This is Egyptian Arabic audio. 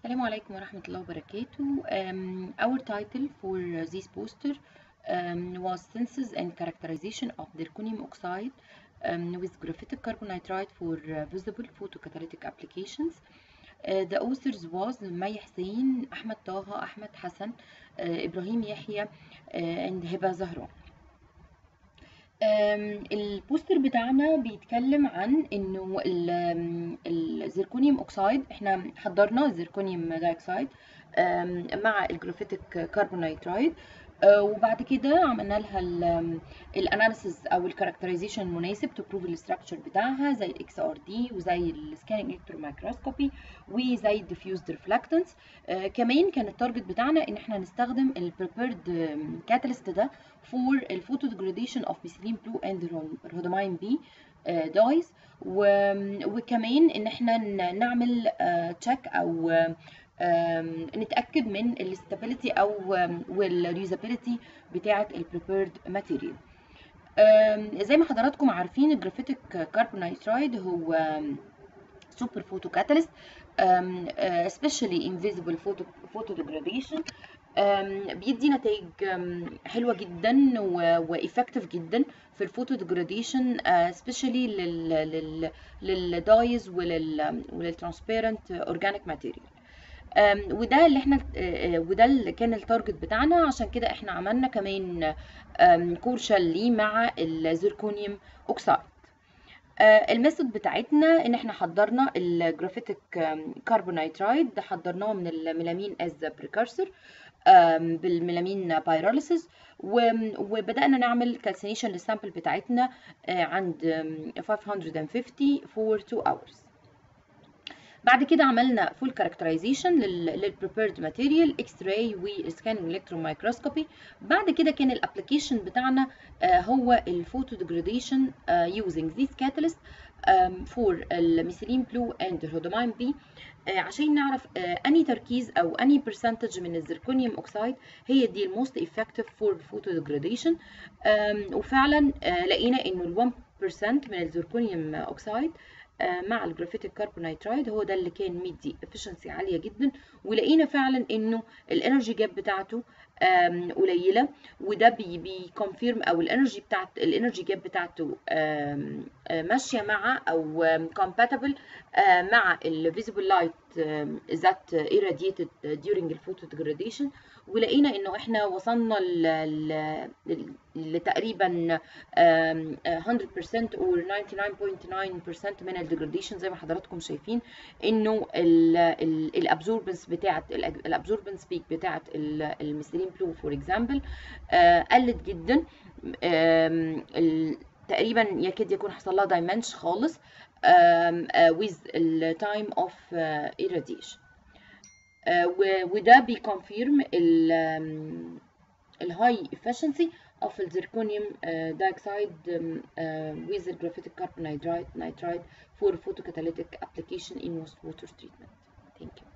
السلام عليكم ورحمة الله وبركاته. Um, our title for this poster um, was Synthesis and Characterization of Zirconium Oxide um, with Graphitic Carbonitride for uh, Visible Photocatalytic Applications. Uh, the authors was مي حسين، أحمد طه، أحمد حسن، uh, إبراهيم يحيى uh, and هبة زهران. أم، البوستر بتاعنا بيتكلم عن انه ال- أم، الزيركونيوم اوكسايد احنا حضرنا الزيركونيوم دايوكسايد أم، مع الجرافيتيك كاربونايترايد أه، وبعد كده عملنا لها الاناليسيز او الكاركترايزيشن المناسب تو بروف الاستراكشر بتاعها زي الاكس ار دي وزي السكاننج الكترون مايكروسكوبي وزي الديفيوزد ريفلكتنس كمان كان التارجت بتاعنا ان احنا نستخدم البريبيرد كاتاليست ده for الفوتو ديجراديشن اوف ميثيلين بلو اند رودامين بي دايز وكمان ان احنا ن- نعمل تشيك او آم، نتاكد من الاستابيليتي او والريوزابيليتي بتاعه البريبيرد ماتيريال زي ما حضراتكم عارفين الجرافيتيك كاربونايترايد هو سوبر فوتو كاتاليست especially invisible photo photo degradation أم، بيدي نتائج أم، حلوه جدا وافكتيف جدا في الفوتو ديجراديشن سبيشالي لل لل للدايز ولل وللترانسبيرنت اورجانيك ماتيريال وده اللي احنا آه، آه، وده اللي كان التارجت بتاعنا عشان كده احنا عملنا كمان آم، كور شلي مع الزيركونيوم اوكسايد آه، الميثود بتاعتنا ان احنا حضرنا الجرافيتيك كاربونايترايد حضرناه من الميلامين از بريكرسور بالميلامين بايروليسيس وبدانا نعمل كالسينيشن للسامبل بتاعتنا آه، عند آم، 550 for 2 hours بعد كده عملنا فول كاركترايزيشن للبريبيرد ماتيريال اكس راي والسكاننج الكترون مايكروسكوبي بعد كده كان الابلكيشن بتاعنا آه، هو الفوتو ديجراديشن يوزنج ذيس كاتاليست فور الميثيلين بلو اند الرودامين بي عشان نعرف آه، اني تركيز او اني برسنتج من الزيركونيوم اوكسايد هي دي الموست افكتيف فور الفوتو ديجراديشن وفعلا آه، لقينا انه ال 1% من الزيركونيوم اوكسايد آه، مع الجرافيتيك كاربونايترايد هو ده اللي كان مدي efficiency عاليه جدا ولقينا فعلا انه الانرجي جاب بتاعته آم، قليله وده بي بيكونفيرم او الانرجي بتاعت الانرجي جاب بتاعته آم، آه، ماشيه مع او compatible آه، مع الفيزيبل لايت ذات irradiated during الفوتو degradation ولقينا انه احنا وصلنا ل- ل- ل- لتقريبا آم، آه، 100% or 99.9% من الديجراديشن زي ما حضراتكم شايفين انه الابزوربنس بتاعت الابزوربنس بيك بتاعت الميثيلين بلو فور اكزامبل قلت جدا آم، ال- تقريبا يكاد يكون حصل لها دايمنش خالص آم، آه، with ال time of آه، irradiation آه، و- وده بيكونفيرم ال الهاي efficiency of الزيركونيوم دايوكسيد with the graphitic carbon nitride nitride for photocatalytic application in wastewater treatment. Thank you.